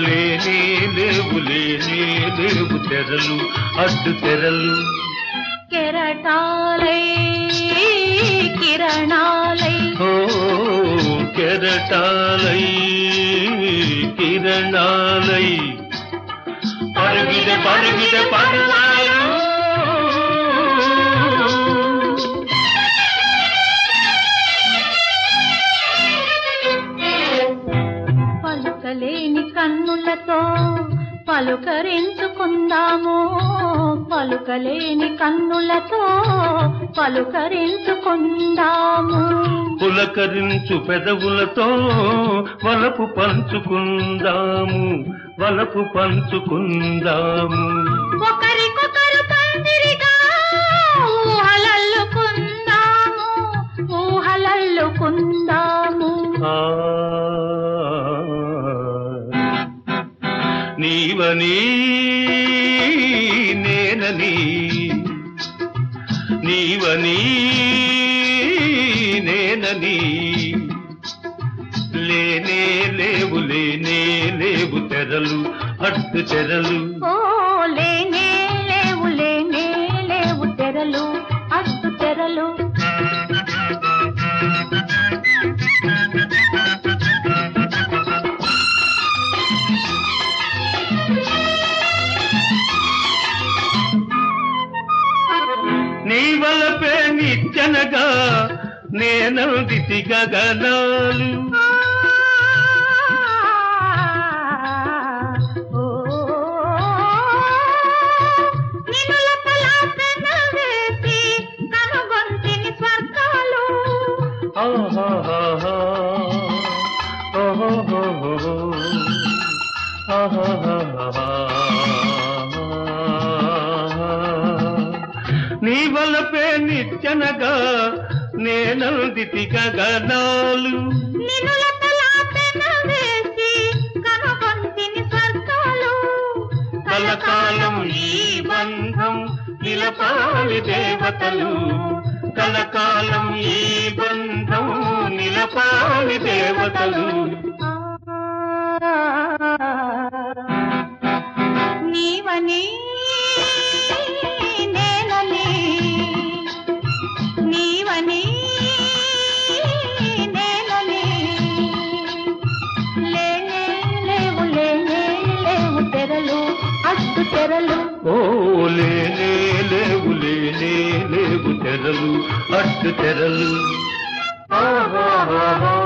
లేనే లేవు లేనే లేవు తెరలు అడ్డు తెరలు కెరటాలై కిరణాలై ఓ కెరటాలై కిరణాలై పరుగిద పరుగిద పరువాలు పలుకలేని కన్నులతో పలుకరించుకుందాము పలుకలేని కన్నులతో పలుకరించుకుందాము పులకరించు పెదవులతో వలపు పంచుకుందాము వలపు పంచుకుందాము ఒకరికొకరు పందిరిగా ఊహలల్లుకుందాము ఊహలల్లుకుందాము ఆ నీవని నేనని నీవని నేనని లేనే లేవు లేనే లేవు తెరలు అడ్డు తెరలు ఓ లేనే లేవు లేనే లేవు తెరలు అడ్డు తెరలు నీ వలపే నిచ్చనగా నేనందితి గగనాలు ఓ నినులపల పెనవేసి కనుగొంటిని స్వర్గాలు ఆహాహాహా. ఓహోహోహో. ఆహాహాహా. నీ వలపే నిచ్చనగా నేనందితి గగనాలు నినులపల పెనవేసి కనుగొంటిని స్వర్గాలు కలకాలం ఈ బంధం నిలపాలి దేవతలు కలకాలం ఈ బంధం నిలపాలి దేవతలు నీవని నేనని నీవని నేనని లేనే లేవు లేనే లేవు తెరలు అడ్డు తెరలు ఓ లేనే లేవు లేనే లేవు తెరలు అడ్డు తెరలు ఆహాహాహా.